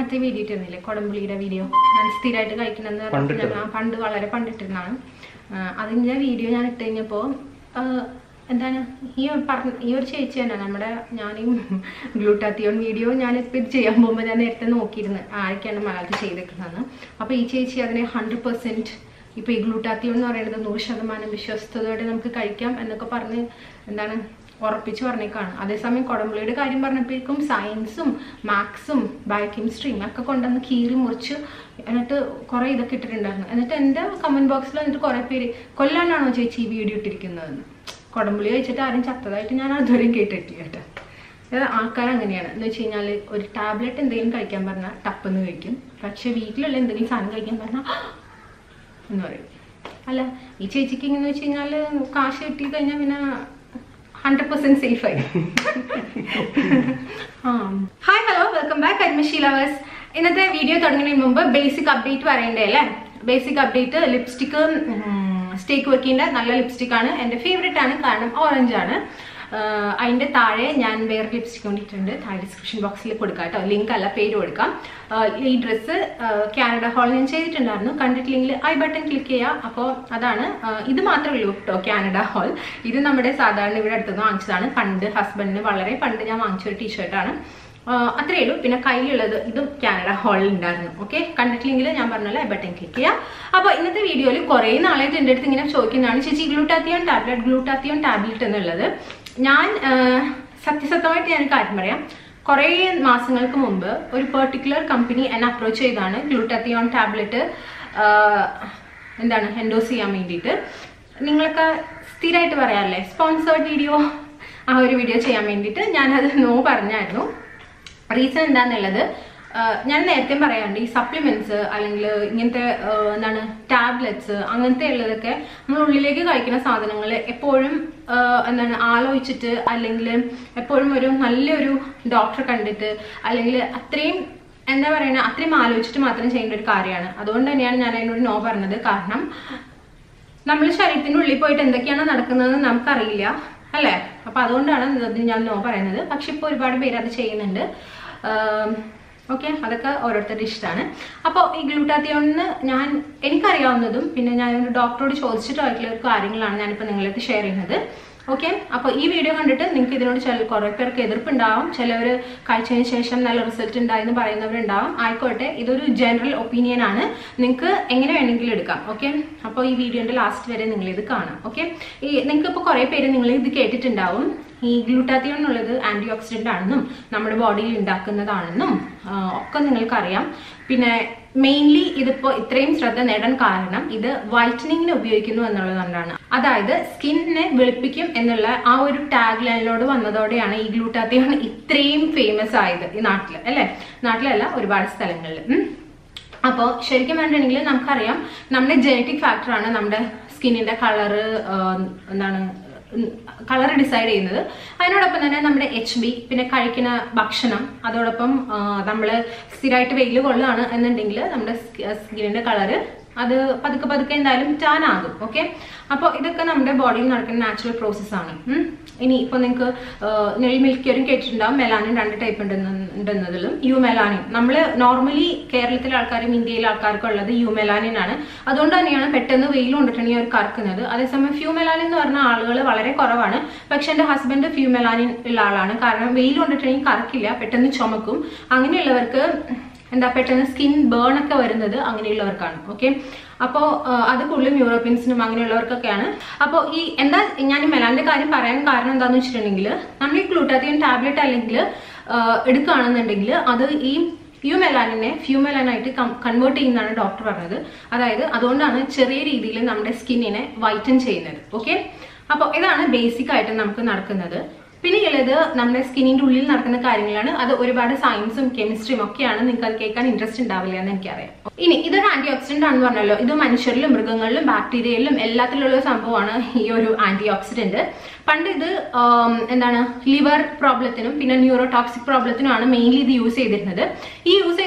നേരത്തെ video ഇട്ടിരുന്നില്ലേ കൊടംപുളിയുടെ video ഞാൻ സ്ഥിരമായിട്ട് കഴിക്കണമെന്ന് പറഞ്ഞിട്ട് പണ്ടിട്ടത്? ഞാൻ പണ്ട് വളരെ പണ്ടിട്ടിരുന്നാണ് അതിൻ്റെ വീഡിയോ ഞാൻ ഇട്ട് കഴിഞ്ഞപ്പോൾ എന്താണ് ഈ ഒരു പറഞ്ഞ ഈ ഒരു ചേച്ചി തന്നെ നമ്മുടെ ഞാൻ ഈ ഗ്ലൂട്ടാത്തിയോൺ വീഡിയോ ഞാൻ ഇപ്പം ഇത് ചെയ്യാൻ പോകുമ്പോൾ ഞാൻ നേരത്തെ നോക്കിയിരുന്നു ആരൊക്കെയാണ് മലയാളത്തിൽ ചെയ്തേക്കുന്നതെന്ന് അപ്പോൾ ഈ ചേച്ചി അതിനെ ഹൺഡ്രഡ് പെർസെൻറ്റ് ഇപ്പോൾ ഈ ഗ്ലൂട്ടാത്തിയോൺ എന്ന് പറയുന്നത് നൂറ് ശതമാനം വിശ്വസ്തയോടെ നമുക്ക് കഴിക്കാം എന്നൊക്കെ പറഞ്ഞ് എന്താണ് ഉറപ്പിച്ച് പറഞ്ഞേക്കാണ് അതേസമയം കുടംപുളിയുടെ കാര്യം പറഞ്ഞപ്പോഴേക്കും സയൻസും മാത്സും ബയോകെമിസ്ട്രിയും ഒക്കെ കൊണ്ടുവന്ന് കീറി മുറിച്ച് എന്നിട്ട് കുറേ ഇതൊക്കെ ഇട്ടിട്ടുണ്ടായിരുന്നു എന്നിട്ട് എൻ്റെ കമൻറ്റ് ബോക്സിൽ എന്നിട്ട് കുറേ പേര് കൊല്ലാനാണോ ചേച്ചി ഈ വീഡിയോ ഇട്ടിരിക്കുന്നതെന്ന് കുടംപുളി കഴിച്ചിട്ട് ആരും ചത്തതായിട്ട് ഞാൻ അതുവരെയും കേട്ടിട്ടില്ല കേട്ടോ അത് ആൾക്കാർ അങ്ങനെയാണ് എന്ന് വെച്ച് കഴിഞ്ഞാൽ ഒരു ടാബ്ലറ്റ് എന്തെങ്കിലും കഴിക്കാൻ പറഞ്ഞാൽ ടപ്പെന്ന് കഴിക്കും പക്ഷെ വീട്ടിലുള്ള എന്തെങ്കിലും സാധനം കഴിക്കാൻ പറഞ്ഞാൽ എന്ന് പറയും അല്ല ഈ ചേച്ചിക്ക് ഇങ്ങനെ വെച്ച് കഴിഞ്ഞാൽ കാശ് കിട്ടി കഴിഞ്ഞാൽ പിന്നെ ഹൺഡ്രഡ് പെർസെന്റ് സേഫ് ആയി ഹായ് ഹലോ വെൽക്കം ബാക്ക് അഡ്മിഷി ലവേഴ്സ് ഇന്നത്തെ വീഡിയോ തുടങ്ങുന്നതിന് മുമ്പ് ബേസിക് അപ്ഡേറ്റ് പറയണ്ടേ അല്ലേ ബേസിക് അപ്ഡേറ്റ് ലിപ്സ്റ്റിക്ക് സ്റ്റേക്ക് വർക്കിൻ്റെ നല്ല ലിപ്സ്റ്റിക് ആണ് എൻ്റെ ഫേവറേറ്റ് ആണ് കാരണം ഓറഞ്ച് ആണ് ആഹ് അതിന്റെ താഴെ ഞാൻ വേറെ ലിപ്സ്റ്റിക് കൊണ്ടിട്ടുണ്ട് താഴെ ഡിസ്ക്രിപ്ഷൻ ബോക്സിൽ കൊടുക്കാം കേട്ടോ ലിങ്ക് അല്ല പേര് കൊടുക്കാം ആഹ് ഈ ഡ്രസ്സ് കാനഡ ഹാൾ ഞാൻ ചെയ്തിട്ടുണ്ടായിരുന്നു കണ്ടിട്ടില്ലെങ്കിൽ ഐ ബട്ടൺ ക്ലിക്ക് ചെയ്യുക അപ്പോൾ അതാണ് ആഹ് ഇത് മാത്രമേ ഉള്ളൂ കേട്ടോ കാനഡ ഹാൾ ഇത് നമ്മുടെ സാധാരണ ഇവിടെ അടുത്തുനിന്ന് വാങ്ങിച്ചതാണ് പണ്ട് ഹസ്ബൻഡിന് വളരെ പണ്ട് ഞാൻ വാങ്ങിച്ചൊരു ടീഷർട്ടാണ് അത്രയേ ഉള്ളൂ പിന്നെ കയ്യിലുള്ളത് ഇതും കാനഡ ഹാളിൽ ഉണ്ടായിരുന്നു ഓക്കെ കണ്ടിട്ടില്ലെങ്കിൽ ഞാൻ പറഞ്ഞല്ലോ ഐ ബട്ടൺ ക്ലിക്ക് ചെയ്യാം അപ്പോൾ ഇന്നത്തെ വീഡിയോയിൽ കുറേ നാളായിട്ട് എൻ്റെ അടുത്ത് ഇങ്ങനെ ചോദിക്കുന്നതാണ് ചേച്ചി ഗ്ലൂട്ടാത്തിയോൺ ടാബ്ലറ്റ് ഗ്ലൂട്ടാത്തിയോൺ ടാബ്ലറ്റ് എന്നുള്ളത് ഞാൻ ആ, സത്യസത്യമായിട്ട് ഞാൻ കാര്യം പറയാം കുറേ മാസങ്ങൾക്ക് മുമ്പ് ഒരു പെർട്ടിക്കുലർ കമ്പനി എന്നെ അപ്രോച്ച് ചെയ്താണ് ഗ്ലൂട്ടാത്തിയോൺ ടാബ്ലറ്റ് എന്താണ് എൻഡോസ് ചെയ്യാൻ വേണ്ടിയിട്ട് നിങ്ങളൊക്കെ സ്ഥിരമായിട്ട് പറയാറില്ലേ സ്പോൺസേർഡ് വീഡിയോ ആ ഒരു വീഡിയോ ചെയ്യാൻ വേണ്ടിയിട്ട് ഞാനത് നോ പറഞ്ഞായിരുന്നു റീസൺ എന്താണെന്നുള്ളത് ആഹ് ഞാൻ നേരത്തെ പറയാറുണ്ട് ഈ സപ്ലിമെന്റ്സ് അല്ലെങ്കിൽ ഇങ്ങനത്തെ ആഹ് എന്താണ് ടാബ്ലറ്റ്സ് അങ്ങനത്തെ ഉള്ളതൊക്കെ നമ്മൾ ഉള്ളിലേക്ക് കഴിക്കുന്ന സാധനങ്ങൾ എപ്പോഴും ആഹ് എന്താണ് ആലോചിച്ചിട്ട് അല്ലെങ്കിൽ എപ്പോഴും ഒരു നല്ലൊരു ഡോക്ടറെ കണ്ടിട്ട് അല്ലെങ്കിൽ അത്രയും എന്താ പറയുക അത്രയും ആലോചിച്ചിട്ട് മാത്രം ചെയ്യേണ്ട ഒരു കാര്യമാണ് അതുകൊണ്ട് തന്നെയാണ് ഞാൻ അതിനോട് നോ പറഞ്ഞത് കാരണം നമ്മൾ ശരീരത്തിന്റെ ഉള്ളിൽ പോയിട്ട് എന്തൊക്കെയാണ് നടക്കുന്നതെന്ന് നമുക്കറിയില്ല അല്ലേ അപ്പൊ അതുകൊണ്ടാണ് ഇത് ഞാൻ നോ പറയുന്നത് പക്ഷെ ഇപ്പോൾ ഒരുപാട് പേര് അത് ചെയ്യുന്നുണ്ട് ഓക്കെ അതൊക്കെ ഓരോരുത്തരുടെ ഇഷ്ടമാണ് അപ്പോൾ ഈ ഗ്ലൂട്ടാത്തിയോണിന് ഞാൻ എനിക്കറിയാവുന്നതും പിന്നെ ഞാൻ ഒരു ഡോക്ടറോട് ചോദിച്ചിട്ടായിട്ടുള്ള ഒരു കാര്യങ്ങളാണ് ഞാനിപ്പോൾ നിങ്ങളടുത്ത് ഷെയർ ചെയ്യുന്നത് ഓക്കെ അപ്പോൾ ഈ വീഡിയോ കണ്ടിട്ട് നിങ്ങൾക്ക് ഇതിനോട് ചില കുറേ പേർക്ക് എതിർപ്പുണ്ടാവും ചിലവർ കഴിച്ചതിന് ശേഷം നല്ല റിസൾട്ട് ഉണ്ടായി എന്ന് പറയുന്നവരുണ്ടാവും ആയിക്കോട്ടെ ഇതൊരു ജനറൽ ഒപ്പീനിയൻ ആണ് നിങ്ങൾക്ക് എങ്ങനെ വേണമെങ്കിലും എടുക്കാം ഓക്കെ അപ്പോൾ ഈ വീഡിയോന്റെ ലാസ്റ്റ് വരെ നിങ്ങൾ ഇത് കാണാം ഓക്കെ ഈ നിങ്ങൾക്ക് ഇപ്പോൾ കുറേ പേര് നിങ്ങൾ ഇത് കേട്ടിട്ടുണ്ടാവും ഈ ഗ്ലൂട്ടാത്തിയോൺ എന്നുള്ളത് ആന്റി ഓക്സിഡന്റ് ആണെന്നും നമ്മുടെ ബോഡിയിൽ ഉണ്ടാക്കുന്നതാണെന്നും ആ, ഒക്കെ നിങ്ങൾക്കറിയാം പിന്നെ മെയിൻലി ഇതിപ്പോ ഇത്രയും ശ്രദ്ധ നേടാൻ കാരണം ഇത് വൈറ്റനിങ്ങിന് ഉപയോഗിക്കുന്നു എന്നുള്ളതുകൊണ്ടാണ് അതായത് സ്കിന്നിനെ വെളുപ്പിക്കും എന്നുള്ള ആ ഒരു ടാഗ് ലൈനിലോട് വന്നതോടെയാണ് ഈ ഗ്ലൂട്ടാത്തിയോൺ ഇത്രയും ഫേമസ് ആയത് ഈ നാട്ടിൽ അല്ലെ നാട്ടിലല്ല ഒരുപാട് സ്ഥലങ്ങളിൽ ഉം. അപ്പോൾ ശരിക്കും പറഞ്ഞിട്ടുണ്ടെങ്കിൽ നമുക്കറിയാം നമ്മുടെ ജനറ്റിക് ഫാക്ടറാണ് നമ്മുടെ സ്കിന്നിന്റെ കളറ് എന്താണ് കളർ ഡിസൈഡ് ചെയ്യുന്നത് അതിനോടൊപ്പം തന്നെ നമ്മുടെ എച്ച് ബി പിന്നെ കഴിക്കുന്ന ഭക്ഷണം അതോടൊപ്പം നമ്മൾ സ്ഥിരമായിട്ട് വെയിൽ കൊള്ളുകയാണ് എന്നുണ്ടെങ്കിൽ നമ്മുടെ സ്കിന്നിന്റെ കളറ് അത് പതുക്കെ പതുക്കെ എന്തായാലും ടാൻ ആകും ഓക്കെ അപ്പോൾ ഇതൊക്കെ നമ്മുടെ ബോഡിയിൽ നടക്കുന്ന നാച്ചുറൽ പ്രോസസ് ആണ് ഉം. ഇനി ഇപ്പോൾ നിങ്ങൾക്ക് നെൽ മിൽക്കിയറും കേട്ടിട്ടുണ്ടാവും മെലാനിൻ രണ്ട് ടൈപ്പ് ഉണ്ടെന്നതിലും യു മെലാനിൻ നമ്മൾ നോർമലി കേരളത്തിലെ ആൾക്കാരും ഇന്ത്യയിലെ ആൾക്കാർക്കും ഉള്ളത് യു മെലാനിൻ ആണ് അതുകൊണ്ട് തന്നെയാണ് പെട്ടെന്ന് വെയിൽ കൊണ്ടിട്ടുണ്ടെങ്കിൽ അവർ കറക്കുന്നത് അതേസമയം ഫ്യൂ മെലാനിൻ എന്ന് പറഞ്ഞ ആളുകൾ വളരെ കുറവാണ് പക്ഷെ എൻ്റെ ഹസ്ബൻഡ് ഫ്യൂ മെലാനിൻ ഉള്ള ആളാണ് കാരണം വെയിൽ കൊണ്ടിട്ടുണ്ടെങ്കിൽ കറക്കില്ല പെട്ടെന്ന് ചുമക്കും അങ്ങനെയുള്ളവർക്ക് എന്താ പെട്ടെന്ന് സ്കിൻ ബേൺ ഒക്കെ വരുന്നത് അങ്ങനെയുള്ളവർക്കാണ് ഓക്കെ അപ്പോൾ അത് കൂടുതലും യൂറോപ്യൻസിനും അങ്ങനെയുള്ളവർക്കൊക്കെയാണ് അപ്പോൾ ഈ എന്താ ഞാൻ ഈ മെലാന്റെ കാര്യം പറയാൻ കാരണം എന്താണെന്ന് വെച്ചിട്ടുണ്ടെങ്കിൽ നമ്മൾ ഈ ഗ്ലൂട്ടാത്തിയൻ ടാബ്ലറ്റ് അല്ലെങ്കിൽ എടുക്കുകയാണെന്നുണ്ടെങ്കിൽ അത് ഈ യു മെലാനിനെ ഫ്യൂ മെലാനായിട്ട് കൺവേർട്ട് ചെയ്യുന്നതാണ് ഡോക്ടർ പറഞ്ഞത് അതായത് അതുകൊണ്ടാണ് ചെറിയ രീതിയിൽ നമ്മുടെ സ്കിന്നിനെ വൈറ്റൻ ചെയ്യുന്നത് ഓക്കെ അപ്പോൾ ഇതാണ് ബേസിക് ആയിട്ട് നമുക്ക് നടക്കുന്നത് പിന്നെ ഉള്ളത് നമ്മുടെ സ്കിന്നിന്റെ ഉള്ളിൽ നടക്കുന്ന കാര്യങ്ങളാണ് അത് ഒരുപാട് സയൻസും കെമിസ്ട്രിയും ഒക്കെയാണ് നിങ്ങൾക്ക് അത് കേൾക്കാൻ ഇൻട്രസ്റ്റ് ഉണ്ടാവില്ല എന്ന് എനിക്കറിയാം ഇനി ഇതൊരു ആന്റി ഓക്സിഡന്റ് ആണെന്ന് പറഞ്ഞല്ലോ ഇത് മനുഷ്യരിലും മൃഗങ്ങളിലും ബാക്ടീരിയയിലും എല്ലാത്തിലുള്ള ഒരു സംഭവമാണ് ഈ ഒരു ആന്റി ഓക്സിഡന്റ് പണ്ട് ഇത് ആം, എന്താണ് ലിവർ പ്രോബ്ലത്തിനും പിന്നെ ന്യൂറോടോക്സിക് പ്രോബ്ലത്തിനുമാണ് മെയിൻലി ഇത് യൂസ് ചെയ്തിരുന്നത് ഈ യൂസ് ചെയ്തുകൊണ്ട്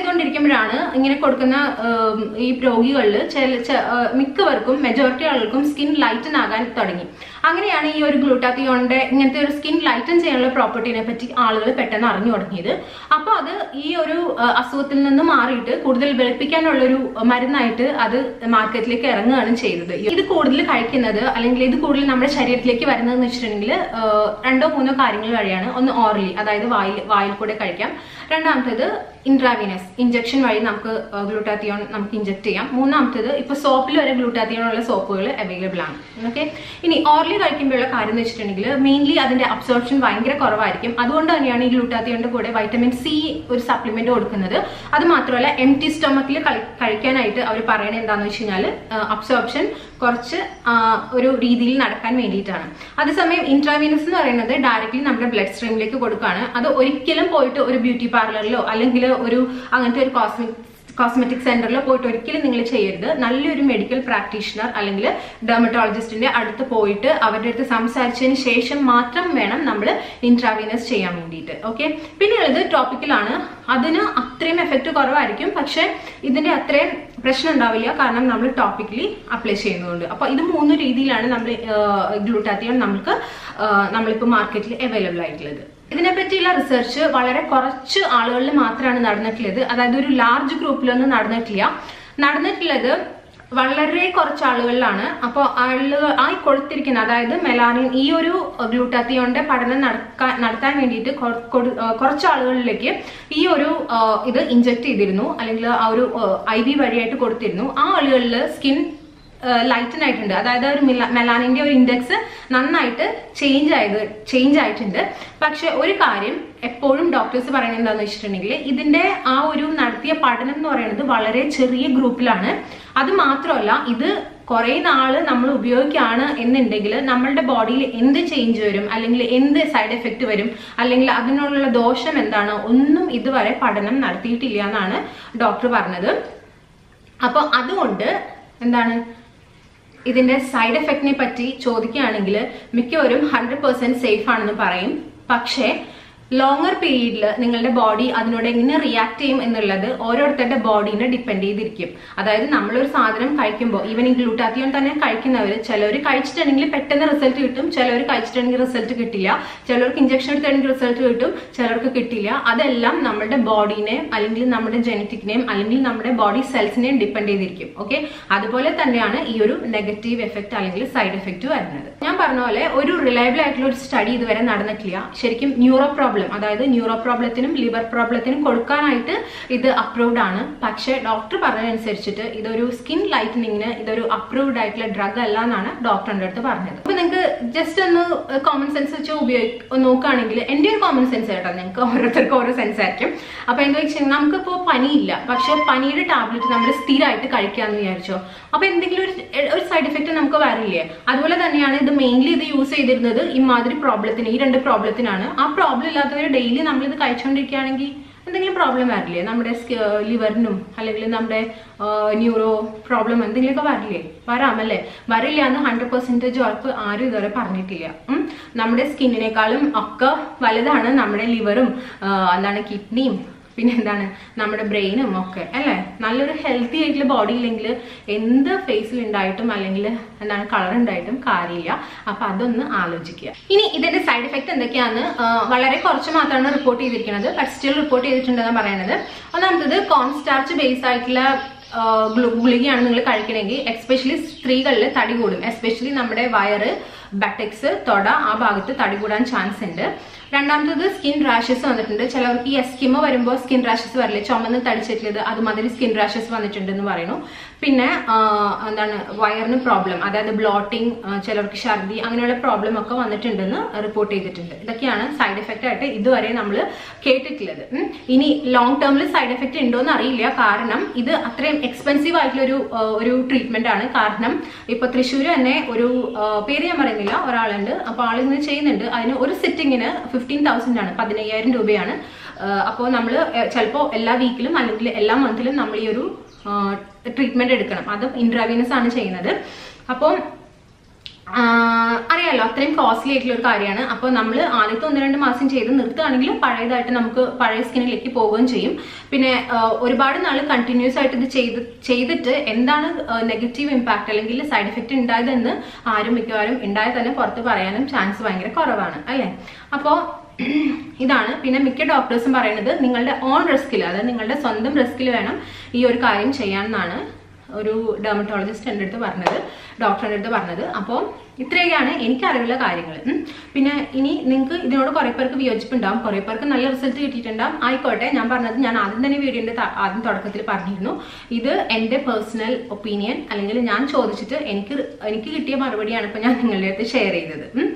എടുത്തുകൊണ്ടിരിക്കുമ്പോഴാണ് ഇങ്ങനെ കൊടുക്കുന്ന ഉം, ഈ രോഗികളിൽ ചില ചെ- ആ, മിക്കവർക്കും മെജോറിറ്റി ആളുകൾക്കും സ്കിൻ ലൈറ്റൻ ആകാൻ തുടങ്ങി അങ്ങനെയാണ് ഈ ഒരു ഗ്ലൂട്ടാത്തിയോണിന്റെ ഇങ്ങനത്തെ ഒരു സ്കിൻ ലൈറ്റൻ ചെയ്യാനുള്ള പ്രോപ്പർട്ടിനെ പറ്റി ആളുകൾ പെട്ടെന്ന് അറിഞ്ഞു തുടങ്ങിയത് അപ്പോൾ അത് ഈ ഒരു ആ, അസുഖത്തിൽ നിന്ന് മാറിയിട്ട് കൂടുതൽ വെളുപ്പിക്കാനുള്ള ഒരു മരുന്നായിട്ട് അത് മാർക്കറ്റിലേക്ക് ഇറങ്ങുകയാണ് ചെയ്തത് ഇത് കൂടുതൽ കഴിക്കുന്നത് അല്ലെങ്കിൽ ഇത് കൂടുതൽ നമ്മുടെ ശരീരത്തിലേക്ക് വരുന്നതെന്ന് വെച്ചിട്ടുണ്ടെങ്കിൽ ആ, രണ്ടോ മൂന്നോ കാര്യങ്ങൾ വഴിയാണ് ഒന്ന് ഓറലി അതായത് വായിൽ വായിൽ കൂടെ കഴിക്കാം രണ്ടാമത്തേത് ഇൻട്രാവിനസ് ഇഞ്ചക്ഷൻ വഴി നമുക്ക് ഗ്ലൂട്ടാത്തിയോൺ നമുക്ക് ഇഞ്ചക്ട് ചെയ്യാം മൂന്നാമത്തേത് ഇപ്പൊ സോപ്പിൽ വരെ ഗ്ലൂട്ടാത്തിയോൺ ഉള്ള സോപ്പുകൾ അവൈലബിൾ ആണ് ഓക്കെ ഇനി ഓർലി കഴിക്കുമ്പോഴുള്ള കാര്യം എന്ന് വെച്ചിട്ടുണ്ടെങ്കിൽ മെയിൻലി അതിന്റെ അബ്സോർപ്ഷൻ ഭയങ്കര കുറവായിരിക്കും അതുകൊണ്ട് തന്നെയാണ് ഈ ഗ്ലൂട്ടാത്തിയോണിന്റെ കൂടെ വൈറ്റമിൻ സി ഒരു സപ്ലിമെന്റ് കൊടുക്കുന്നത് അത് മാത്രമല്ല എം ടി സ്റ്റൊമക്കിൽ കഴിക്കാനായിട്ട് അവർ പറയണത് എന്താണെന്ന് വെച്ച് കഴിഞ്ഞാൽ അബ്സോർപ്ഷൻ കുറച്ച് ആ, ഒരു രീതിയിൽ നടക്കാൻ വേണ്ടിയിട്ടാണ് അതേസമയം ഇൻട്രാവീനസ് എന്ന് പറയുന്നത് ഡയറക്റ്റ്ലി നമ്മുടെ ബ്ലഡ് സ്ട്രീമിലേക്ക് കൊടുക്കുകയാണ് അത് ഒരിക്കലും പോയിട്ട് ഒരു ബ്യൂട്ടി പാർലറിലോ അല്ലെങ്കിൽ ഒരു അങ്ങനത്തെ ഒരു കോസ്മെറ്റിക് കോസ്മെറ്റിക് സെന്ററിൽ പോയിട്ട് ഒരിക്കലും നിങ്ങൾ ചെയ്യരുത് നല്ലൊരു മെഡിക്കൽ പ്രാക്ടീഷണർ അല്ലെങ്കിൽ ഡെർമറ്റോളജിസ്റ്റിന്റെ അടുത്ത് പോയിട്ട് അവരുടെ അടുത്ത് സംസാരിച്ചതിന് ശേഷം മാത്രം വേണം നമ്മൾ ഇൻട്രാവീനസ് ചെയ്യാൻ വേണ്ടിയിട്ട് ഓക്കെ പിന്നെയുള്ളത് ടോപ്പിക്കലാണ് അതിന് അത്രയും എഫക്റ്റ് കുറവായിരിക്കും പക്ഷെ ഇതിന്റെ അത്രയും പ്രശ്നം ഉണ്ടാവില്ല കാരണം നമ്മൾ ടോപ്പിക്കലി അപ്ലൈ ചെയ്യുന്നതുകൊണ്ട് അപ്പൊ ഇത് മൂന്ന് രീതിയിലാണ് നമ്മൾ ഗ്ലൂട്ടാത്തിയോൺ നമുക്ക് നമ്മളിപ്പോൾ മാർക്കറ്റിൽ അവൈലബിൾ ആയിട്ടുള്ളത് ഇതിനെ പറ്റിയുള്ള റിസർച്ച് വളരെ കുറച്ച് ആളുകളിൽ മാത്രമാണ് നടന്നിട്ടുള്ളത് അതായത് ഒരു ലാർജ് ഗ്രൂപ്പിലൊന്നും നടന്നിട്ടില്ല നടന്നിട്ടുള്ളത് വളരെ കുറച്ച് ആളുകളിലാണ് അപ്പോൾ ആളുകൾ ആ കൊടുത്തിരിക്കുന്ന അതായത് മെലാനിൻ ഈ ഒരു ഗ്ലൂട്ടാത്തിയോന്റെ പഠനം നടക്കാൻ നടത്താൻ വേണ്ടിയിട്ട് കൊ- കൊടു- ആ, കുറച്ച് ആളുകളിലേക്ക് ഈ ഒരു ആ, ഇത് ഇഞ്ചക്ട് ചെയ്തിരുന്നു അല്ലെങ്കിൽ ആ ഒരു ഐ വി വഴിയായിട്ട് കൊടുത്തിരുന്നു ആ ആളുകളിൽ സ്കിൻ ലൈറ്റൻ ആയിട്ടുണ്ട് അതായത് ഒരു മെലാനിന്റെ ഒരു ഇൻഡെക്സ് നന്നായിട്ട് ചേഞ്ച് ആയത് ചേഞ്ച് ആയിട്ടുണ്ട് പക്ഷെ ഒരു കാര്യം എപ്പോഴും ഡോക്ടേഴ്സ് പറയുന്നത് എന്താണെന്ന് വെച്ചിട്ടുണ്ടെങ്കിൽ ഇതിന്റെ ആ ഒരു നടത്തിയ പഠനം എന്ന് പറയുന്നത് വളരെ ചെറിയ ഗ്രൂപ്പിലാണ് അത് മാത്രമല്ല ഇത് കുറെ നാള് നമ്മൾ ഉപയോഗിക്കുകയാണ് എന്നുണ്ടെങ്കിൽ നമ്മളുടെ ബോഡിയിൽ എന്ത് ചേഞ്ച് വരും അല്ലെങ്കിൽ എന്ത് സൈഡ് എഫക്റ്റ് വരും അല്ലെങ്കിൽ അതിനുള്ള ദോഷം എന്താണ് ഒന്നും ഇതുവരെ പഠനം നടത്തിയിട്ടില്ല എന്നാണ് ഡോക്ടർ പറഞ്ഞത് അപ്പോൾ അതുകൊണ്ട് എന്താണ് ഇതിന്റെ സൈഡ് എഫക്റ്റിനെ പറ്റി ചോദിക്കുകയാണെങ്കിൽ മിക്കവരും ഹൺഡ്രഡ് പെർസെന്റ് സേഫ് ആണെന്ന് പറയും പക്ഷേ ലോങ്ങർ പീരീഡിൽ നിങ്ങളുടെ ബോഡി അതിനോട് എങ്ങനെ റിയാക്ട് ചെയ്യും എന്നുള്ളത് ഓരോരുത്തരുടെ ബോഡീനെ ഡിപ്പെൻഡ് ചെയ്തിരിക്കും അതായത് നമ്മളൊരു സാധനം കഴിക്കുമ്പോൾ ഈവൻ ഈ ഗ്ലൂട്ടാത്തിയോൺ തന്നെ കഴിക്കുന്നവർ ചിലവർ കഴിച്ചിട്ടുണ്ടെങ്കിൽ പെട്ടെന്ന് റിസൾട്ട് കിട്ടും ചിലവർ കഴിച്ചിട്ടുണ്ടെങ്കിൽ റിസൾട്ട് കിട്ടില്ല ചിലർക്ക് ഇഞ്ചക്ഷൻ എടുത്തിട്ടുണ്ടെങ്കിൽ റിസൾട്ട് കിട്ടും ചിലർക്ക് കിട്ടില്ല അതെല്ലാം നമ്മുടെ ബോഡീനെയും അല്ലെങ്കിൽ നമ്മുടെ ജനറ്റിക്കിനെയും അല്ലെങ്കിൽ നമ്മുടെ ബോഡി സെൽസിനെയും ഡിപ്പെൻഡ് ചെയ്തിരിക്കും ഓക്കെ അതുപോലെ തന്നെയാണ് ഈ ഒരു നെഗറ്റീവ് എഫക്റ്റ് അല്ലെങ്കിൽ സൈഡ് എഫക്റ്റ് വരുന്നത് ഞാൻ പറഞ്ഞ പോലെ ഒരു റിലയബിൾ ആയിട്ടുള്ള ഒരു സ്റ്റഡി ഇതുവരെ നടന്നിട്ടില്ല ശരിക്കും ന്യൂറോ പ്രോബ്ലം അതായത് ന്യൂറോ പ്രോബ്ലത്തിനും ലിവർ പ്രോബ്ലത്തിനും കൊടുക്കാനായിട്ട് ഇത് അപ്രൂവ്ഡ് ആണ് പക്ഷേ ഡോക്ടർ പറഞ്ഞതനുസരിച്ചിട്ട് ഇതൊരു സ്കിൻ ലൈറ്റനിങ്ങിന് ഇതൊരു അപ്രൂവ്ഡ് ആയിട്ടുള്ള ഡ്രഗ് അല്ല എന്നാണ് ഡോക്ടറിന്റെ അടുത്ത് പറഞ്ഞത് അപ്പൊ നിങ്ങൾക്ക് ജസ്റ്റ് ഒന്ന് കോമൺ സെൻസ് വെച്ച് ഉപയോഗി നോക്കുകയാണെങ്കിൽ എന്റെ ഒരു കോമൺ സെൻസ് കേട്ടോ നിങ്ങൾക്ക് ഓരോരുത്തർക്കും ഓരോ സെൻസ് ആയിരിക്കും അപ്പൊ എന്താ വെച്ചാൽ നമുക്കിപ്പോ പനിയില്ല പക്ഷെ പനിയുടെ ടാബ്ലറ്റ് നമ്മൾ സ്ഥിരമായിട്ട് കഴിക്കാന്ന് വിചാരിച്ചോ അപ്പൊ എന്തെങ്കിലും ഒരു ഒരു സൈഡ് എഫക്റ്റ് നമുക്ക് വരില്ലേ അതുപോലെ തന്നെയാണ് ഇത് മെയിൻലി ഇത് യൂസ് ചെയ്തിരുന്നത് ഇമാതിരി പ്രോബ്ലത്തിന് ഈ രണ്ട് പ്രോബ്ലത്തിനാണ് ആ പ്രോബ്ലം ഇല്ലാത്തവർ ഡെയിലി നമ്മളിത് കഴിച്ചുകൊണ്ടിരിക്കുകയാണെങ്കിൽ എന്തെങ്കിലും പ്രോബ്ലം വരില്ലേ നമ്മുടെ ലിവറിനും അല്ലെങ്കിൽ നമ്മുടെ ന്യൂറോ പ്രോബ്ലം എന്തെങ്കിലുമൊക്കെ വരില്ലേ വരാമല്ലേ വരില്ല എന്ന് ഹൺഡ്രഡ് പെർസെൻറ്റേജ് ഉറപ്പ് ആരും ഇതുവരെ പറഞ്ഞിട്ടില്ല ഉം. നമ്മുടെ സ്കിന്നിനേക്കാളും ഒക്കെ വലുതാണ് നമ്മുടെ ലിവറും എന്താണ് കിഡ്നിയും പിന്നെ എന്താണ് നമ്മുടെ ബ്രെയിനും ഒക്കെ അല്ലേ നല്ലൊരു ഹെൽത്തി ആയിട്ടുള്ള ബോഡി ഇല്ലെങ്കിൽ എന്ത് ഫേസിൽ ഉണ്ടായിട്ടും അല്ലെങ്കിൽ എന്താണ് കളർ ഉണ്ടായിട്ടും കാര്യമില്ല അപ്പൊ അതൊന്ന് ആലോചിക്കുക ഇനി ഇതിന്റെ സൈഡ് എഫക്ട് എന്തൊക്കെയാന്ന് ആ, വളരെ കുറച്ച് മാത്രമാണ് റിപ്പോർട്ട് ചെയ്തിരിക്കുന്നത് ബട്ട് സ്റ്റിൽ റിപ്പോർട്ട് ചെയ്തിട്ടുണ്ടെന്ന് പറയുന്നത് ഒന്നാമത്തത് കോൺസ്റ്റാർച്ച് ബേസ് ആയിട്ടുള്ള ആ, ഗുളി- ഗുളികയാണ് നിങ്ങൾ കഴിക്കണമെങ്കിൽ എസ്പെഷ്യലി സ്ത്രീകളിൽ തടി കൂടും എസ്പെഷ്യലി നമ്മുടെ വയറ് ബട്ടക്സ് തൊട ആ ഭാഗത്ത് തടി കൂടാൻ ചാൻസ് ഉണ്ട് രണ്ടാമത്തത് സ്കിൻ റാഷസ് വന്നിട്ടുണ്ട് ചിലവർക്ക് ഈ എസ്കിമ വരുമ്പോൾ സ്കിൻ റാഷസ് വരില്ലേ ചുമന്ന് തടിച്ചിട്ടുള്ളത് അതുമാതിരി സ്കിൻ റാഷസ് വന്നിട്ടുണ്ട് എന്ന് പറയുന്നു പിന്നെ ആ, എന്താണ് വയറിന് പ്രോബ്ലം അതായത് ബ്ലോട്ടിങ് ചിലർക്ക് ഛർദി അങ്ങനെയുള്ള പ്രോബ്ലം ഒക്കെ വന്നിട്ടുണ്ടെന്ന് റിപ്പോർട്ട് ചെയ്തിട്ടുണ്ട് ഇതൊക്കെയാണ് സൈഡ് എഫക്റ്റ് ആയിട്ട് ഇതുവരെ നമ്മൾ കേട്ടിട്ടുള്ളത് ഉം. ഇനി ലോങ് ടേമിൽ സൈഡ് എഫക്റ്റ് ഉണ്ടോ എന്ന് അറിയില്ല കാരണം ഇത് അത്രയും എക്സ്പെൻസീവ് ആയിട്ടുള്ള ഒരു ആ, ഒരു ട്രീറ്റ്മെന്റ് ആണ് കാരണം ഇപ്പൊ തൃശ്ശൂർ തന്നെ ഒരു ആ, പേര് ഞാൻ പറയുന്നില്ല ഒരാളുണ്ട് അപ്പൊ ആളിങ്ങനെ ചെയ്യുന്നുണ്ട് അതിന് ഒരു സിറ്റിങ്ങിന് ഫിഫ്റ്റീൻ തൗസൻഡ് ആണ് പതിനയ്യായിരം രൂപയാണ് അപ്പോൾ നമ്മൾ ചിലപ്പോൾ എല്ലാ വീക്കിലും അല്ലെങ്കിൽ എല്ലാ മന്തിലും നമ്മൾ ഈ ഒരു ട്രീറ്റ്മെന്റ് എടുക്കണം അത് ഇൻട്രാവീനസ് ആണ് ചെയ്യുന്നത് അപ്പോൾ ആഹ് അറിയാലോ അത്രയും കോസ്റ്റ്ലി ആയിട്ടുള്ള ഒരു കാര്യമാണ് അപ്പോൾ നമ്മൾ ആദ്യത്തെ ഒന്ന് രണ്ട് മാസം ചെയ്ത് നിർത്തുകയാണെങ്കിൽ പഴയതായിട്ട് നമുക്ക് പഴയ സ്കിന്നിലേക്ക് പോവുകയും ചെയ്യും പിന്നെ ആഹ് ഒരുപാട് നാൾ കണ്ടിന്യൂസ് ആയിട്ട് ഇത് ചെയ്ത് ചെയ്തിട്ട് എന്താണ് നെഗറ്റീവ് ഇമ്പാക്ട് അല്ലെങ്കിൽ സൈഡ് എഫക്റ്റ് ഉണ്ടായതെന്ന് ആരും മിക്കവാറും ഉണ്ടായാൽ തന്നെ പുറത്ത് പറയാനും ചാൻസ് ഭയങ്കര കുറവാണ് അല്ലേ അപ്പോൾ ഇതാണ് പിന്നെ മിക്ക ഡോക്ടേഴ്സും പറയുന്നത് നിങ്ങളുടെ ഓൺ റിസ്കിൽ അതായത് നിങ്ങളുടെ സ്വന്തം റിസ്കിൽ വേണം ഈ ഒരു കാര്യം ചെയ്യാമെന്നാണ് ഒരു ഡെർമറ്റോളജിസ്റ്റ് എൻ്റെ അടുത്ത് പറഞ്ഞത് ഡോക്ടറിൻ്റെ അടുത്ത് പറഞ്ഞത് അപ്പോൾ ഇത്രയൊക്കെയാണ് എനിക്ക് അറിവുള്ള കാര്യങ്ങൾ ഉം. പിന്നെ ഇനി നിങ്ങൾക്ക് ഇതിനോട് കുറേ പേർക്ക് വിയോജിപ്പുണ്ടാവും കുറേ പേർക്ക് നല്ല റിസൾട്ട് കിട്ടിയിട്ടുണ്ടാവും ആയിക്കോട്ടെ ഞാൻ പറഞ്ഞത് ഞാൻ ആദ്യം തന്നെ വീഡിയോൻ്റെ ആദ്യം തുടക്കത്തിൽ പറഞ്ഞിരുന്നു ഇത് എൻ്റെ പേഴ്സണൽ ഒപ്പീനിയൻ അല്ലെങ്കിൽ ഞാൻ ചോദിച്ചിട്ട് എനിക്ക് എനിക്ക് കിട്ടിയ മറുപടിയാണ് ഇപ്പോൾ ഞാൻ നിങ്ങളുടെ അടുത്ത് ഷെയർ ചെയ്തത് ഉം.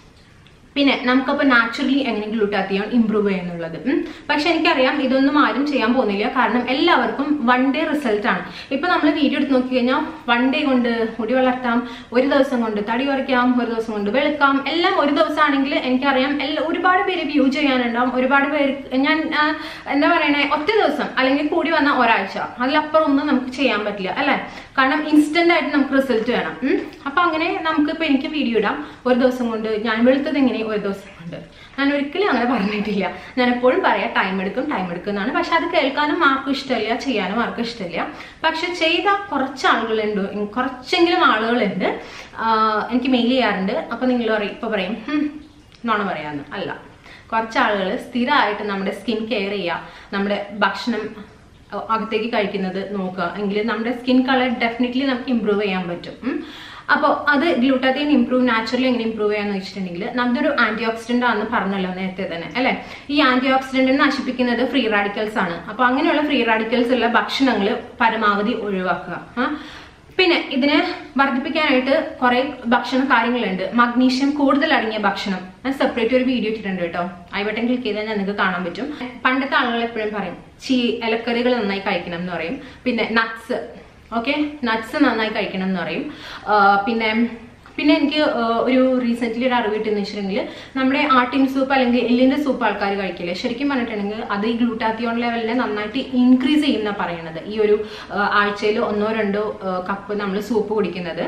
പിന്നെ നമുക്കപ്പോൾ നാച്ചുറലി എങ്ങനെ ഗ്ലൂട്ടാത്തിയോൺ ഇമ്പ്രൂവ് ചെയ്യുന്നുള്ളത് ഉം. പക്ഷെ എനിക്കറിയാം ഇതൊന്നും ആരും ചെയ്യാൻ പോകുന്നില്ല കാരണം എല്ലാവർക്കും വൺ ഡേ റിസൾട്ട് ആണ് ഇപ്പൊ നമ്മൾ വീഡിയോ എടുത്ത് നോക്കി കഴിഞ്ഞാൽ വൺ ഡേ കൊണ്ട് മുടി വളർത്താം ഒരു ദിവസം കൊണ്ട് തടി കുറയ്ക്കാം ഒരു ദിവസം കൊണ്ട് വെളുക്കാം എല്ലാം ഒരു ദിവസം ആണെങ്കിൽ എനിക്കറിയാം എല്ലാ ഒരുപാട് പേര് വ്യൂ ചെയ്യാനുണ്ടാവും ഒരുപാട് പേര് ഞാൻ ആ, എന്താ പറയണേ ഒറ്റ ദിവസം അല്ലെങ്കിൽ കൂടി വന്ന ഒരാഴ്ച അതിലപ്പുറം ഒന്നും നമുക്ക് ചെയ്യാൻ പറ്റില്ല അല്ലെ കാരണം ഇൻസ്റ്റന്റ് ആയിട്ട് നമുക്ക് റിസൾട്ട് വേണം ഉം. അപ്പൊ അങ്ങനെ നമുക്ക് ഇപ്പൊ എനിക്ക് വീഡിയോ ഇടാം ഒരു ദിവസം കൊണ്ട് ഞാൻ വെളുത്തത് എങ്ങനെ ഒരു ദിവസം കൊണ്ട് ഞാൻ ഒരിക്കലും അങ്ങനെ പറഞ്ഞിട്ടില്ല ഞാൻ എപ്പോഴും പറയാം ടൈം എടുക്കും ടൈം എടുക്കും എന്നാണ് പക്ഷെ അത് കേൾക്കാനും ആർക്കും ഇഷ്ടമില്ല ചെയ്യാനും ആർക്കും ഇഷ്ടമില്ല പക്ഷെ ചെയ്ത കുറച്ച് ആളുകളുണ്ട് ഉം, കുറച്ചെങ്കിലും ആളുകളുണ്ട് ആഹ് എനിക്ക് മെയിൽ ചെയ്യാറുണ്ട് അപ്പൊ നിങ്ങൾ പറയും ഇപ്പൊ പറയും "ഹും, നുണ പറയാന്ന് അല്ല കുറച്ച് ആളുകൾ സ്ഥിരമായിട്ട് നമ്മുടെ സ്കിൻ കെയർ ചെയ്യുക നമ്മുടെ ഭക്ഷണം അഹ് അകത്തേക്ക് കഴിക്കുന്നത് നോക്കുക എങ്കിൽ നമ്മുടെ സ്കിൻ കളർ ഡെഫിനറ്റ്ലി നമുക്ക് ഇമ്പ്രൂവ് ചെയ്യാൻ പറ്റും അപ്പോൾ അത് ഗ്ലൂട്ടാത്തിയൻ ഇമ്പ്രൂവ് നാച്ചുറലി എങ്ങനെ ഇമ്പ്രൂവ് ചെയ്യാന്ന് വെച്ചിട്ടുണ്ടെങ്കിൽ നമ്മുടെ ആന്റി ഓക്സിഡന്റ് ആണെന്ന് പറഞ്ഞല്ലോ നേരത്തെ തന്നെ അല്ലെ ഈ ആന്റി ഓക്സിഡന്റിനെ നശിപ്പിക്കുന്നത് ഫ്രീ റാഡിക്കൽസ് ആണ് അപ്പോൾ അങ്ങനെയുള്ള ഫ്രീ റാഡിക്കൽസ് ഉള്ള ഭക്ഷണങ്ങൾ പരമാവധി ഒഴിവാക്കുക ആ പിന്നെ ഇതിനെ വർദ്ധിപ്പിക്കാനായിട്ട് കുറെ ഭക്ഷണ കാര്യങ്ങളുണ്ട് മഗ്നീഷ്യം കൂടുതൽ അടങ്ങിയ ഭക്ഷണം ഞാൻ സെപ്പറേറ്റ് ഒരു വീഡിയോ ഇട്ടിട്ടുണ്ട് കേട്ടോ ഐ ബട്ടൺ ക്ലിക്ക് ചെയ്താൽ നിങ്ങൾക്ക് കാണാൻ പറ്റും പണ്ടത്തെ ആളുകൾ എപ്പോഴും പറയും ചീ ഇലക്കറികൾ നന്നായി കഴിക്കണം എന്ന് പറയും പിന്നെ നട്ട്സ് ഓക്കെ നട്ട്സ് നന്നായി കഴിക്കണം എന്ന് പറയും ആ, പിന്നെ പിന്നെ എനിക്ക് ആ, ഒരു റീസെന്റ് ഒരു അറിവ് കിട്ടിയെന്ന് വെച്ചിട്ടുണ്ടെങ്കിൽ നമ്മുടെ ആട്ടിൻ സൂപ്പ് അല്ലെങ്കിൽ എല്ലിന്റെ സൂപ്പ് ആൾക്കാർ കഴിക്കില്ലേ ശരിക്കും പറഞ്ഞിട്ടുണ്ടെങ്കിൽ അത് ഈ ഗ്ലൂട്ടാത്തിയോൺ ലെവലിനെ നന്നായിട്ട് ഇൻക്രീസ് ചെയ്യുന്ന പറയണത് ഈ ഒരു ആഴ്ചയിൽ ഒന്നോ രണ്ടോ കപ്പ് നമ്മൾ സൂപ്പ് കുടിക്കുന്നത്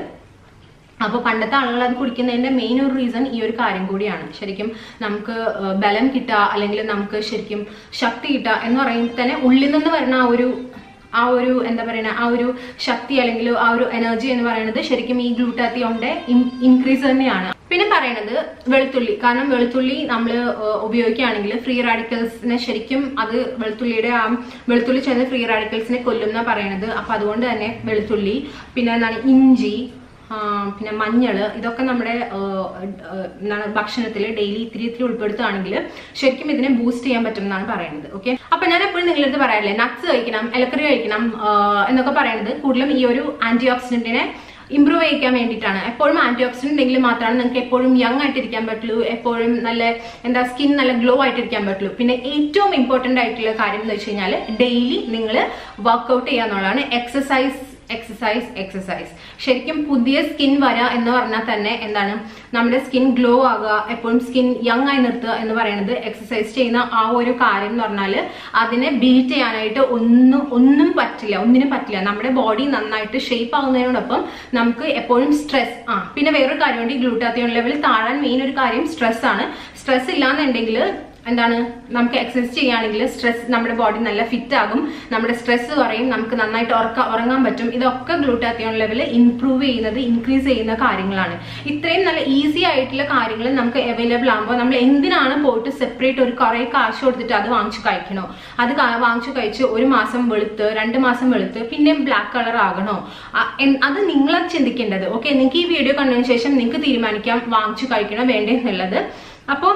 അപ്പോൾ പണ്ടത്തെ ആളുകൾ അത് കുടിക്കുന്നതിന്റെ മെയിൻ ഒരു റീസൺ ഈ ഒരു കാര്യം കൂടിയാണ് ശരിക്കും നമുക്ക് ആ, ബലം കിട്ടുക അല്ലെങ്കിൽ നമുക്ക് ശരിക്കും ശക്തി കിട്ടുക എന്ന് പറയുമ്പോൾ തന്നെ ഉള്ളിൽ നിന്ന് വരുന്ന ആ ഒരു ആ ഒരു എന്താ പറയുക ആ ഒരു ശക്തി അല്ലെങ്കിൽ ആ ഒരു എനർജി എന്ന് പറയുന്നത് ശരിക്കും ഈ ഗ്ലൂട്ടാത്തിയോന്റെ ഇൻക്രീസ് തന്നെയാണ് പിന്നെ പറയണത് വെളുത്തുള്ളി കാരണം വെളുത്തുള്ളി നമ്മൾ ഉപയോഗിക്കുകയാണെങ്കിൽ ഫ്രീ റാഡിക്കൽസിനെ ശരിക്കും അത് വെളുത്തുള്ളിയുടെ ആ വെളുത്തുള്ളി ചെന്ന് ഫ്രീ റാഡിക്കൽസിനെ കൊല്ലും എന്നാ പറയണത് അപ്പൊ അതുകൊണ്ട് തന്നെ വെളുത്തുള്ളി പിന്നെ എന്താണ് ഇഞ്ചി ആ, പിന്നെ മഞ്ഞള് ഇതൊക്കെ നമ്മുടെ ആ, ആ, എന്താണ് ഭക്ഷണത്തിൽ ഡെയിലി ഇത്തിരി ഇത്തിരി ഉൾപ്പെടുത്തുകയാണെങ്കിൽ ശരിക്കും ഇതിനെ ബൂസ്റ്റ് ചെയ്യാൻ പറ്റും എന്നാണ് പറയുന്നത് ഓക്കെ അപ്പൊ ഞാൻ എപ്പോഴും നിങ്ങളടുത്ത് പറയാറില്ലേ നട്ട്സ് കഴിക്കണം ഇലക്കറി കഴിക്കണം ആ, എന്നൊക്കെ പറയുന്നത് കൂടുതലും ഈ ഒരു ആന്റി ഓക്സിഡന്റിനെ ഇമ്പ്രൂവ് ചെയ്യിക്കാൻ വേണ്ടിയിട്ടാണ് എപ്പോഴും ആന്റി ഓക്സിഡന്റ് ഉണ്ടെങ്കിൽ മാത്രമാണ് നിങ്ങൾക്ക് എപ്പോഴും യങ് ആയിട്ടിരിക്കാൻ പറ്റുള്ളൂ എപ്പോഴും നല്ല എന്താ സ്കിൻ നല്ല ഗ്ലോ ആയിട്ടിരിക്കാൻ പറ്റുള്ളൂ പിന്നെ ഏറ്റവും ഇമ്പോർട്ടന്റ് ആയിട്ടുള്ള കാര്യം എന്ന് വെച്ച് കഴിഞ്ഞാൽ ഡെയിലി നിങ്ങൾ വർക്ക്ഔട്ട് ചെയ്യാന്നുള്ളതാണ് എക്സസൈസ് എക്സസൈസ് എക്സസൈസ് ശരിക്കും പുതിയ സ്കിൻ വരിക എന്ന് പറഞ്ഞാൽ തന്നെ എന്താണ് നമ്മുടെ സ്കിൻ ഗ്ലോ ആകുക എപ്പോഴും സ്കിൻ യങ് ആയി നിർത്തുക എന്ന് പറയുന്നത് എക്സസൈസ് ചെയ്യുന്ന ആ ഒരു കാര്യം എന്ന് പറഞ്ഞാൽ അതിനെ ബീറ്റ് ചെയ്യാനായിട്ട് ഒന്നും ഒന്നും പറ്റില്ല ഒന്നിനും പറ്റില്ല നമ്മുടെ ബോഡി നന്നായിട്ട് ഷേപ്പ് ആവുന്നതിനോടൊപ്പം നമുക്ക് എപ്പോഴും സ്ട്രെസ് ആ പിന്നെ വേറൊരു കാര്യമുണ്ട് ഈ ഗ്ലൂട്ടാത്തിയോൺ ലെവൽ താഴാൻ മെയിൻ ഒരു കാര്യം സ്ട്രെസ് ആണ് സ്ട്രെസ് ഇല്ലാന്നുണ്ടെങ്കിൽ എന്താണ് നമുക്ക് എക്സസൈസ് ചെയ്യുകയാണെങ്കിൽ സ്ട്രെസ് നമ്മുടെ ബോഡി നല്ല ഫിറ്റ് ആകും നമ്മുടെ സ്ട്രെസ് കുറയും നമുക്ക് നന്നായിട്ട് ഉറക്ക ഉറങ്ങാൻ പറ്റും ഇതൊക്കെ ഗ്ലൂട്ടാത്തിയോൺ ലെവൽ ഇംപ്രൂവ് ചെയ്യുന്നത് ഇൻക്രീസ് ചെയ്യുന്ന കാര്യങ്ങളാണ് ഇത്രയും നല്ല ഈസി ആയിട്ടുള്ള കാര്യങ്ങൾ നമുക്ക് അവൈലബിൾ ആകുമ്പോൾ നമ്മൾ എന്തിനാണ് പോയിട്ട് സെപ്പറേറ്റ് ഒരു കുറേ കാശ് കൊടുത്തിട്ട് അത് വാങ്ങിച്ചു കഴിക്കണോ അത് കാ- വാങ്ങിച്ചു കഴിച്ച് ഒരു മാസം വെളുത്ത് രണ്ട് മാസം വെളുത്ത് പിന്നെയും ബ്ലാക്ക് കളർ ആകണോ ആ, എൻ- അത് നിങ്ങളത് ചിന്തിക്കേണ്ടത് ഓക്കെ നിങ്ങൾക്ക് ഈ വീഡിയോ കണ്ടതിന് ശേഷം നിങ്ങൾക്ക് തീരുമാനിക്കാം വാങ്ങിച്ചു കഴിക്കണോ വേണ്ടേ എന്നുള്ളത് അപ്പം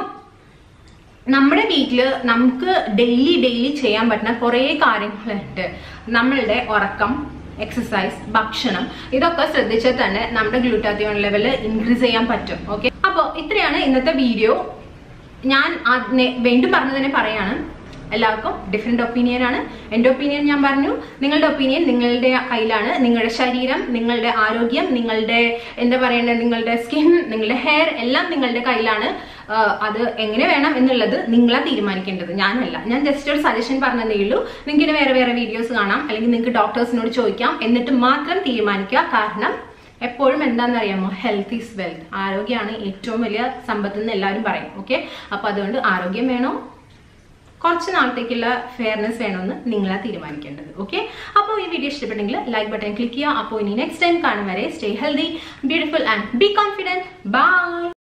നമ്മുടെ വീട്ടില് നമുക്ക് ഡെയിലി ഡെയിലി ചെയ്യാൻ പറ്റുന്ന കുറേ കാര്യങ്ങളുണ്ട് നമ്മളുടെ ഉറക്കം എക്സസൈസ് ഭക്ഷണം ഇതൊക്കെ ശ്രദ്ധിച്ചാൽ തന്നെ നമ്മുടെ ഗ്ലൂട്ടാത്തിയോൺ ലെവൽ ഇൻക്രീസ് ചെയ്യാൻ പറ്റും ഓക്കെ അപ്പോൾ ഇത്രയാണ് ഇന്നത്തെ വീഡിയോ ഞാൻ ആ- നേ- വീണ്ടും പറഞ്ഞു തന്നെ പറയാണ് എല്ലാവർക്കും ഡിഫറെന്റ് ഒപ്പീനിയൻ ആണ് എൻ്റെ ഒപ്പീനിയൻ ഞാൻ പറഞ്ഞു നിങ്ങളുടെ ഒപ്പീനിയൻ നിങ്ങളുടെ കയ്യിലാണ് നിങ്ങളുടെ ശരീരം നിങ്ങളുടെ ആരോഗ്യം നിങ്ങളുടെ എന്താ പറയേണ്ടത് നിങ്ങളുടെ സ്കിൻ നിങ്ങളുടെ ഹെയർ എല്ലാം നിങ്ങളുടെ കയ്യിലാണ് ആഹ് അത് എങ്ങനെ വേണം എന്നുള്ളത് നിങ്ങളാ തീരുമാനിക്കേണ്ടത് ഞാനല്ല ഞാൻ ജസ്റ്റ് ഒരു സജഷൻ പറഞ്ഞതേ ഉള്ളൂ നിങ്ങൾക്ക് ഇനി വേറെ വേറെ വീഡിയോസ് കാണാം അല്ലെങ്കിൽ നിങ്ങൾക്ക് ഡോക്ടേഴ്സിനോട് ചോദിക്കാം എന്നിട്ട് മാത്രം തീരുമാനിക്കുക കാരണം എപ്പോഴും എന്താണെന്നറിയാമോ ഹെൽത്ത് ഈസ് വെൽത്ത് ആരോഗ്യമാണ് ഏറ്റവും വലിയ സമ്പത്ത് എന്ന് എല്ലാവരും പറയും ഓക്കെ അപ്പോൾ അതുകൊണ്ട് ആരോഗ്യം വേണോ കുറച്ച് നാളത്തേക്കുള്ള ഫെയർനെസ് വേണമെന്ന് നിങ്ങളാ തീരുമാനിക്കേണ്ടത് ഓക്കെ അപ്പോൾ ഈ വീഡിയോ ഇഷ്ടപ്പെട്ടെങ്കിൽ ലൈക്ക് ബട്ടൺ ക്ലിക്ക് ചെയ്യുക അപ്പോൾ ഇനി നെക്സ്റ്റ് ടൈം കാണും വരെ stay healthy beautiful and be confident by